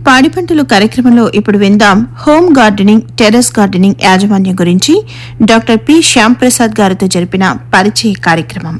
పాడి పంటలు కార్యక్రమంలో ఇప్పుడు విందాం హోమ్ గార్డెనింగ్ టెర్రస్ గార్డెనింగ్ యాజమాన్యం గురించి డాక్టర్ పి శ్యామ్ ప్రసాద్ గారితో జరిపిన పరిచయ కార్యక్రమం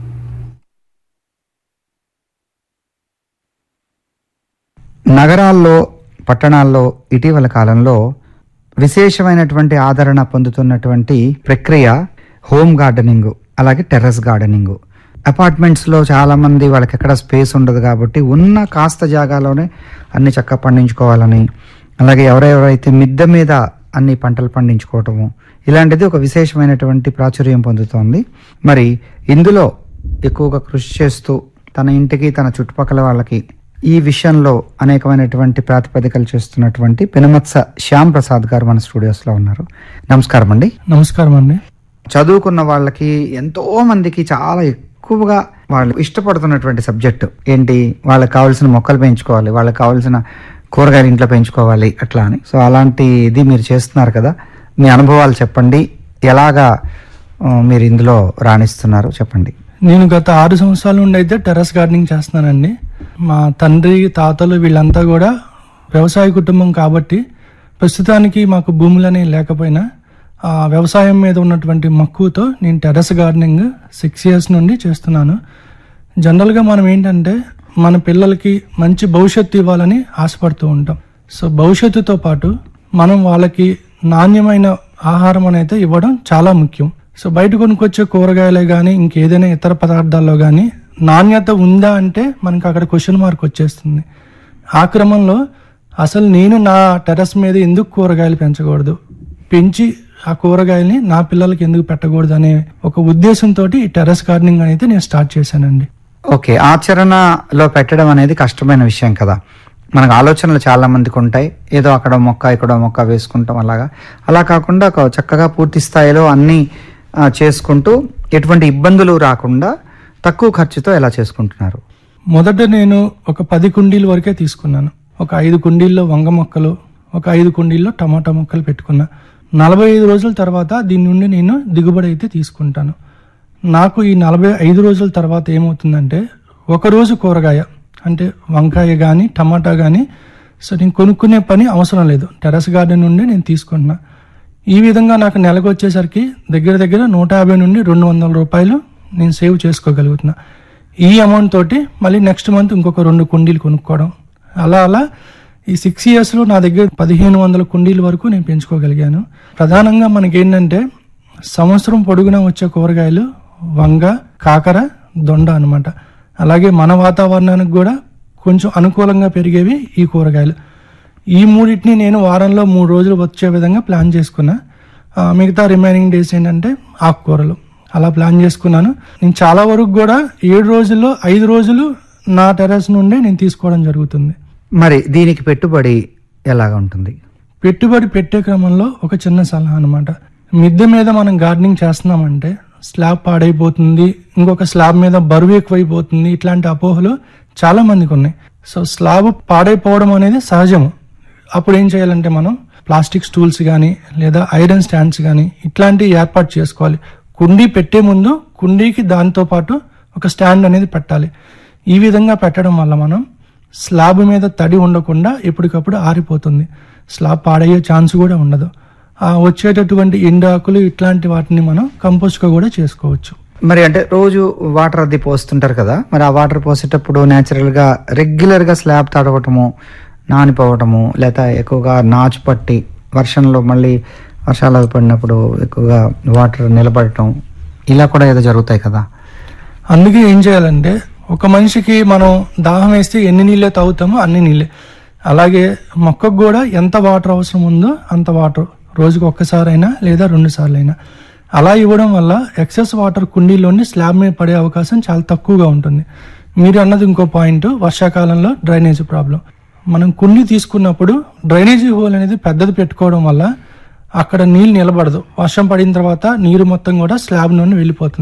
నగరాల్లో పట్టణాల్లో ఇటీవల కాలంలో విశేషమైనటువంటి ఆదరణ పొందుతున్నటువంటి ప్రక్రియ హోమ్ గార్డెనింగ్ అలాగే టెర్రస్ గార్డెనింగ్ అపార్ట్మెంట్స్లో చాలా మంది వాళ్ళకి ఎక్కడ స్పేస్ ఉండదు కాబట్టి ఉన్న కాస్త జాగాలోనే అన్ని చక్కగా పండించుకోవాలని అలాగే ఎవరెవరైతే మిద్దె మీద అన్ని పంటలు పండించుకోవటము ఇలాంటిది ఒక విశేషమైనటువంటి ప్రాచుర్యం పొందుతోంది మరి ఇందులో ఎక్కువగా కృషి చేస్తూ తన ఇంటికి తన చుట్టుపక్కల వాళ్ళకి ఈ విషయంలో అనేకమైనటువంటి ప్రాతిపదికలు చేస్తున్నటువంటి పెనుమత్స శ్యామ్ ప్రసాద్ గారు మన స్టూడియోస్లో ఉన్నారు నమస్కారం అండి నమస్కారం అండి చదువుకున్న వాళ్ళకి ఎంతో మందికి చాలా ఎక్కువగా వాళ్ళు ఇష్టపడుతున్నటువంటి సబ్జెక్టు ఏంటి వాళ్ళకి కావాల్సిన మొక్కలు పెంచుకోవాలి వాళ్ళకి కావాల్సిన కూరగాయలు ఇంట్లో పెంచుకోవాలి అట్లా అని సో అలాంటి ఇది మీరు చేస్తున్నారు కదా మీ అనుభవాలు చెప్పండి ఎలాగా ఆ, మీరు ఇందులో రాణిస్తున్నారు చెప్పండి నేను గత ఆరు సంవత్సరాల నుండి అయితే టెర్రస్ గార్డెనింగ్ చేస్తున్నానండి మా తండ్రి తాతలు వీళ్ళంతా కూడా వ్యవసాయ కుటుంబం కాబట్టి ప్రస్తుతానికి మాకు భూములని లేకపోయినా ఆ వ్యవసాయం మీద ఉన్నటువంటి మక్కువతో నేను టెర్రస్ గార్డెనింగ్ సిక్స్ ఇయర్స్ నుండి చేస్తున్నాను జనరల్గా మనం ఏంటంటే మన పిల్లలకి మంచి భవిష్యత్తు ఇవ్వాలని ఆశపడుతూ ఉంటాం సో భవిష్యత్తుతో పాటు మనం వాళ్ళకి నాణ్యమైన ఆహారం అనేది ఇవ్వడం చాలా ముఖ్యం సో బయట కొనుక్కొచ్చే కూరగాయలే కానీ ఇంకేదైనా ఇతర పదార్థాల్లో కానీ నాణ్యత ఉందా అంటే మనకి అక్కడ క్వశ్చన్ మార్క్ వచ్చేస్తుంది ఆ క్రమంలో అసలు నేను నా టెర్రస్ మీద ఎందుకు కూరగాయలు పెంచకూడదు పెంచి ఆ కూరగాయల్ని నా పిల్లలకి ఎందుకు పెట్టకూడదు అనే ఒక ఉద్దేశంతో ఈ టెర్రస్ గార్డెనింగ్ అనేది నేను స్టార్ట్ చేశానండి ఓకే ఆచరణలో పెట్టడం అనేది కష్టమైన విషయం కదా మనకు ఆలోచనలు చాలా మందికి ఉంటాయి ఏదో అక్కడ మొక్క ఇక్కడ మొక్క వేసుకుంటాం అలాగా అలా కాకుండా ఒక చక్కగా పూర్తి స్థాయిలో అన్నీ ఆ, చేసుకుంటూ ఎటువంటి ఇబ్బందులు రాకుండా తక్కువ ఖర్చుతో ఎలా చేసుకుంటున్నారు మొదట నేను ఒక పది కుండీల వరకే తీసుకున్నాను ఒక ఐదు కుండీల్లో వంగ మొక్కలు ఒక ఐదు కుండీల్లో టమాటా మొక్కలు పెట్టుకున్నా నలభై ఐదు రోజుల తర్వాత దీని నుండి నేను దిగుబడి అయితే తీసుకుంటాను నాకు ఈ నలభై ఐదు రోజుల తర్వాత ఏమవుతుందంటే ఒక రోజు కూరగాయ అంటే వంకాయ కానీ టమాటా కానీ సో నేను కొనుక్కునే పని అవసరం లేదు టెర్రస్ గార్డెన్ నుండి నేను తీసుకుంటున్నా ఈ విధంగా నాకు నెలకు వచ్చేసరికి దగ్గర దగ్గర నూట యాభై నుండి రెండు వందల రూపాయలు నేను సేవ్ చేసుకోగలుగుతున్నా ఈ అమౌంట్ తోటి మళ్ళీ నెక్స్ట్ మంత్ ఇంకొక రెండు కుండీలు కొనుక్కోవడం అలా అలా ఈ సిక్స్ ఇయర్స్లో నా దగ్గర పదిహేను వందల కుండీల వరకు నేను పెంచుకోగలిగాను ప్రధానంగా మనకి ఏంటంటే సంవత్సరం పొడుగునా వచ్చే కూరగాయలు వంగ కాకర దొండ అన్నమాట అలాగే మన వాతావరణానికి కూడా కొంచెం అనుకూలంగా పెరిగేవి ఈ కూరగాయలు ఈ మూడింటిని నేను వారంలో మూడు రోజులు వచ్చే విధంగా ప్లాన్ చేసుకున్నా ఆ, మిగతా రిమైనింగ్ డేస్ ఏంటంటే ఆకుకూరలు అలా ప్లాన్ చేసుకున్నాను నేను చాలా వరకు కూడా ఏడు రోజుల్లో ఐదు రోజులు నా టెర్రస్ నుండే నేను తీసుకోవడం జరుగుతుంది మరి దీనికి పెట్టుబడి ఎలాగ ఉంటుంది పెట్టుబడి పెట్టే క్రమంలో ఒక చిన్న సలహా అనమాట మిద్దె మీద మనం గార్డెనింగ్ చేస్తున్నామంటే స్లాబ్ పాడైపోతుంది ఇంకొక స్లాబ్ మీద బరువు ఎక్కువైపోతుంది ఇట్లాంటి అపోహలు చాలా మందికి ఉన్నాయి సో స్లాబ్ పాడైపోవడం అనేది సహజము అప్పుడు ఏం చేయాలంటే మనం ప్లాస్టిక్ స్టూల్స్ కానీ లేదా ఐరన్ స్టాండ్స్ కానీ ఇట్లాంటివి ఏర్పాటు చేసుకోవాలి కుండీ పెట్టే ముందు కుండీకి దాంతో పాటు ఒక స్టాండ్ అనేది పెట్టాలి ఈ విధంగా పెట్టడం వల్ల మనం స్లాబ్ మీద తడి ఉండకుండా ఎప్పటికప్పుడు ఆరిపోతుంది స్లాబ్ పాడయ్యే ఛాన్స్ కూడా ఉండదు ఆ వచ్చేటటువంటి ఎండాకులు ఇట్లాంటి వాటిని మనం కంపోస్ట్గా కూడా చేసుకోవచ్చు మరి అంటే రోజు వాటర్ అది పోస్తుంటారు కదా మరి ఆ వాటర్ పోసేటప్పుడు natural గా రెగ్యులర్ గా స్లాబ్ తడవటము నానిపోవటము లేదా ఎక్కువగా నాచు పట్టి వర్షంలో మళ్ళీ వర్షాలు అవి పడినప్పుడు ఎక్కువగా వాటర్ నిలబడటం ఇలా కూడా ఏదో జరుగుతాయి కదా అందుకే ఏం చేయాలంటే ఒక మనిషికి మనం దాహం వేస్తే ఎన్ని నీళ్ళే తాగుతామో అన్ని నీళ్ళే అలాగే మొక్కకు కూడా ఎంత వాటర్ అవసరం ఉందో అంత వాటర్ రోజుకు ఒక్కసారైనా లేదా రెండు సార్లు అయినా అలా ఇవ్వడం వల్ల ఎక్సెస్ వాటర్ కుండీలోని స్లాబ్ మీద పడే అవకాశం చాలా తక్కువగా ఉంటుంది మీరు అన్నది ఇంకో పాయింట్ వర్షాకాలంలో డ్రైనేజీ ప్రాబ్లం మనం కుండీ తీసుకున్నప్పుడు డ్రైనేజీ హోల్ అనేది పెద్దది పెట్టుకోవడం వల్ల అక్కడ నీళ్ళు నిలబడదు వర్షం పడిన తర్వాత నీరు మొత్తం కూడా స్లాబ్ నుండి వెళ్ళిపోతుంది